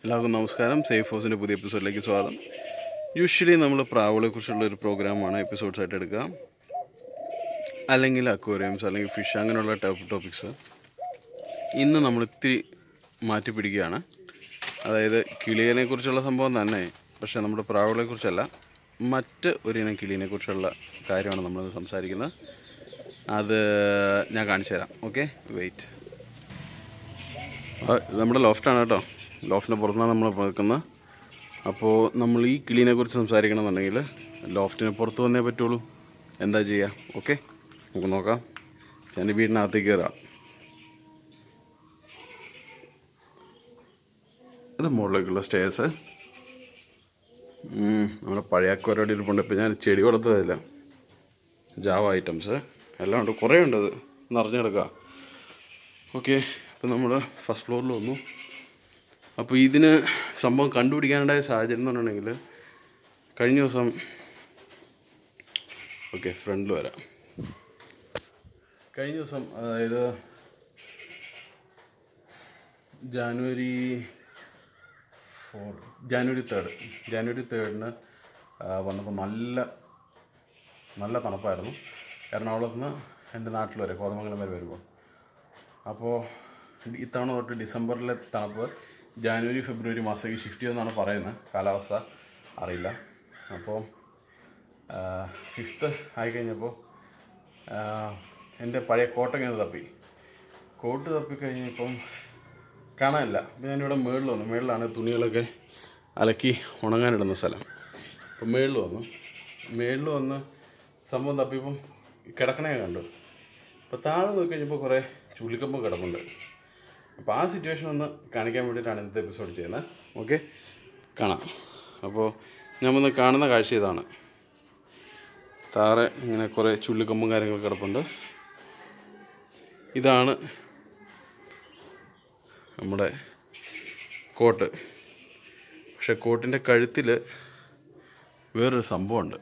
എല്ലാവർക്കും നമസ്കാരം സേഫ് ഹൗസിൻ്റെ പുതിയ എപ്പിസോഡിലേക്ക് സ്വാഗതം യൂഷ്വലി നമ്മൾ പ്രാവുകളെ കുറിച്ചുള്ള ഒരു പ്രോഗ്രാമാണ് എപ്പിസോഡ്സ് ആയിട്ട് എടുക്കുക അല്ലെങ്കിൽ അക്വേറിയംസ് അല്ലെങ്കിൽ ഫിഷ് അങ്ങനെയുള്ള ടോപ്പ് ടോപ്പിക്സ് ഇന്ന് നമ്മൾ ഇത്തിരി മാറ്റി പിടിക്കുകയാണ് അതായത് കിളിയെ കുറിച്ചുള്ള സംഭവം തന്നെ പക്ഷേ നമ്മുടെ പ്രാവുകളെ കുറിച്ചല്ല മറ്റ് ഒരു ഇനം കിളിയെ കുറിച്ചുള്ള കാര്യമാണ് നമ്മൾ സംസാരിക്കുന്നത് അത് ഞാൻ കാണിച്ചു തരാം ഓക്കെ വെയിറ്റ് ആ, ഇത് നമ്മുടെ ലോഫ്റ്റാണ് കേട്ടോ ലോഫ്റ്റിൻ്റെ പുറത്താണ് നമ്മൾ നിൽക്കുന്നത് അപ്പോൾ നമ്മൾ ഈ കിളീനെ കുറിച്ച് സംസാരിക്കണമെന്നുണ്ടെങ്കിൽ ലോഫ്റ്റിന് പുറത്ത് വന്നേ പറ്റുള്ളൂ എന്താ ചെയ്യുക ഓക്കെ നമുക്ക് നോക്കാം ഞാൻ ഈ വീടിനകത്തേക്ക് കയറാം ഇത് മുകളിലേക്കുള്ള സ്റ്റേഴ്സ് നമ്മുടെ പഴയ അക്വരോടെ ഇരിപ്പുണ്ട് ഇപ്പം ഞാൻ ചെടി വളർത്തതില്ല ജാവ ഐറ്റംസ് എല്ലാം ഉണ്ട് കുറേ ഉണ്ട് അത് നിറഞ്ഞെടുക്കുക ഓക്കെ അപ്പോൾ നമ്മൾ ഫസ്റ്റ് ഫ്ലോറിൽ വന്നു അപ്പോൾ ഇതിന് സംഭവം കണ്ടുപിടിക്കാനുണ്ടായ സാഹചര്യം എന്ന് പറഞ്ഞിട്ടുണ്ടെങ്കിൽ കഴിഞ്ഞ ദിവസം ഓക്കെ ഫ്രണ്ടിൽ വരാം കഴിഞ്ഞ ദിവസം അതായത് January four January third January തേർഡിന് വന്നപ്പോൾ നല്ല നല്ല തണുപ്പായിരുന്നു എറണാകുളത്ത് നിന്ന് എൻ്റെ നാട്ടിൽ വരെ കോതമംഗലം വരെ വരുമ്പോൾ അപ്പോൾ ഇത്തവണ തൊട്ട് ഡിസംബറിലെ തണുപ്പ് ജാനുവരി ഫെബ്രുവരി മാസത്തേക്ക് ഷിഫ്റ്റ് ചെയ്യുമെന്നാണ് പറയുന്നത് കാലാവസ്ഥ അറിയില്ല അപ്പോൾ ഫിഫ്ത്ത് ആയിക്കഴിഞ്ഞപ്പോൾ എൻ്റെ പഴയ കോട്ടങ്ങനെ തപ്പി കോട്ട് തപ്പിക്കഴിഞ്ഞപ്പം കാണാനില്ല അപ്പോൾ ഞാനിവിടെ മേളിൽ വന്നു മേളിലാണ് തുണികളൊക്കെ അലക്കി ഉണങ്ങാനിടുന്ന സ്ഥലം അപ്പോൾ മേളിൽ വന്നു മേളിൽ വന്ന് സംഭവം തപ്പിയപ്പം കിടക്കണേ കണ്ടു അപ്പോൾ താഴെ നോക്കി കഴിഞ്ഞപ്പോൾ കുറേ ചുള്ളിക്കമ്പ് കിടപ്പുണ്ട് അപ്പോൾ ആ സിറ്റുവേഷൻ ഒന്ന് കാണിക്കാൻ വേണ്ടിയിട്ടാണ് ഇന്നത്തെ എപ്പിസോഡ് ചെയ്യുന്നത് ഓക്കെ കാണാം അപ്പോൾ ഞാൻ വന്ന് കാണുന്ന കാഴ്ച ഇതാണ് താഴെ ഇങ്ങനെ കുറേ ചുള്ളിക്കമ്പും കാര്യങ്ങളൊക്കെ കിടപ്പുണ്ട് ഇതാണ് നമ്മുടെ കോട്ട് പക്ഷെ കോട്ടിൻ്റെ കഴുത്തിൽ വേറൊരു സംഭവമുണ്ട്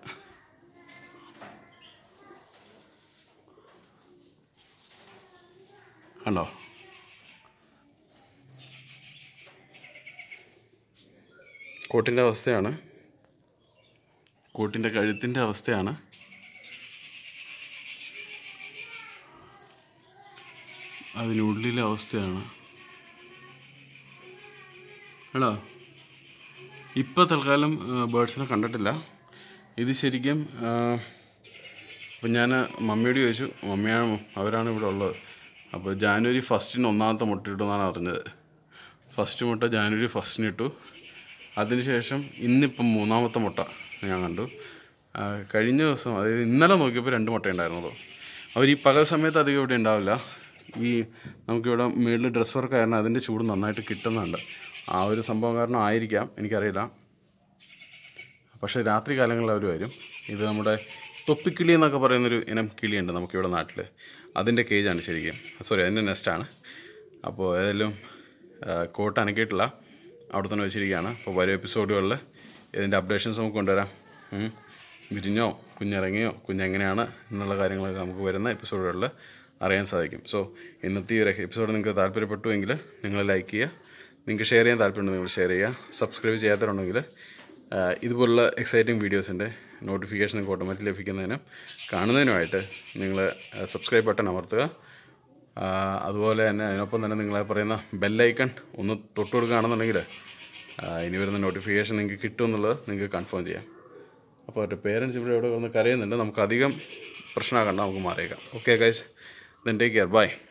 കണ്ടോ കോട്ടിൻ്റെ അവസ്ഥയാണ് കോട്ടിൻ്റെ കഴുത്തിൻ്റെ അവസ്ഥയാണ് അതിനുള്ളിലെ അവസ്ഥയാണ് എടാ ഇപ്പോൾ തൽക്കാലം ബേഡ്സിനെ കണ്ടിട്ടില്ല ഇത് ശരിക്കും അപ്പം ഞാൻ മമ്മിയോട് ചോദിച്ചു മമ്മിയാണ് അവരാണ് ഇവിടെ ഉള്ളത് അപ്പോൾ ജാനുവരി ഫസ്റ്റിന് ഒന്നാമത്തെ മുട്ട ഇട്ടുമെന്നാണ് അറിഞ്ഞത് ഫസ്റ്റ് മുട്ട ജാനുവരി ഫസ്റ്റിന് ഇട്ടു അതിനുശേഷം ഇന്നിപ്പം മൂന്നാമത്തെ മുട്ട ഞാൻ കണ്ടു ആ, കഴിഞ്ഞ ദിവസം അതായത് ഇന്നലെ നോക്കിയപ്പോൾ രണ്ട് മുട്ട ഉണ്ടായിരുന്നുള്ളൂ അവർ ഈ പകൽ സമയത്ത് അധികം ഇവിടെ ഉണ്ടാവില്ല ഈ നമുക്കിവിടെ മേളിൽ ഡ്രസ് വർക്ക് കാരണം അതിൻ്റെ ചൂട് നന്നായിട്ട് കിട്ടുന്നുണ്ട് ആ ഒരു സംഭവം കാരണം ആയിരിക്കാം എനിക്കറിയില്ല പക്ഷേ രാത്രി കാലങ്ങളിൽ അവർ വരും ഇത് നമ്മുടെ തൊപ്പിക്കിളി എന്നൊക്കെ പറയുന്നൊരു ഇനം കിളിയുണ്ട് നമുക്കിവിടെ നാട്ടിൽ അതിൻ്റെ കേജാണ് ശരിക്കും സോറി അതിൻ്റെ നെസ്റ്റാണ് അപ്പോൾ ഏതായാലും ആ, കോട്ട് അനക്കിയിട്ടില്ല അവിടെ തന്നെ വെച്ചിരിക്കുകയാണ് അപ്പോൾ വരും എപ്പിസോഡുകളിൽ ഇതിൻ്റെ അപ്ഡേഷൻസ് നമുക്ക് കൊണ്ടുവരാം ഉം. വിരിഞ്ഞോ കുഞ്ഞിറങ്ങിയോ കുഞ്ഞെങ്ങനെയാണ് എന്നുള്ള കാര്യങ്ങളൊക്കെ നമുക്ക് വരുന്ന എപ്പിസോഡുകളിൽ അറിയാൻ സാധിക്കും സോ ഇന്നത്തെ ഈ ഒരു എപ്പിസോഡ് നിങ്ങൾക്ക് താല്പര്യപ്പെട്ടുവെങ്കിൽ നിങ്ങൾ ലൈക്ക് ചെയ്യുക നിങ്ങൾക്ക് ഷെയർ ചെയ്യാൻ താല്പര്യമുണ്ടെങ്കിൽ നിങ്ങൾ ഷെയർ ചെയ്യുക സബ്സ്ക്രൈബ് ചെയ്യാത്തവരുണ്ടെങ്കിൽ ആഹ് ഇതുപോലുള്ള എക്സൈറ്റിംഗ് വീഡിയോസിൻ്റെ നോട്ടിഫിക്കേഷൻ നിങ്ങൾക്ക് ഓട്ടോമാറ്റിക് ലഭിക്കുന്നതിനും കാണുന്നതിനുമായിട്ട് നിങ്ങൾ സബ്സ്ക്രൈബ് ബട്ടൺ അമർത്തുക ആഹ് അതുപോലെ തന്നെ അതിനൊപ്പം തന്നെ നിങ്ങൾ പറയുന്ന ബെല്ലൈക്കൺ ഒന്ന് തൊട്ട് കൊടുക്കുകയാണെന്നുണ്ടെങ്കിൽ ആഹ് ഇനി വരുന്ന നോട്ടിഫിക്കേഷൻ നിങ്ങൾക്ക് കിട്ടും എന്നുള്ളത് നിങ്ങൾക്ക് കൺഫേം ചെയ്യാം അപ്പോൾ അവരുടെ പേരൻസ് ഇവിടെ ഇവിടെ വന്ന് കരയുന്നുണ്ട് നമുക്ക് അധികം പ്രശ്നമാക്കണ്ട നമുക്ക് മാറിയേക്കാം okay guys then take care by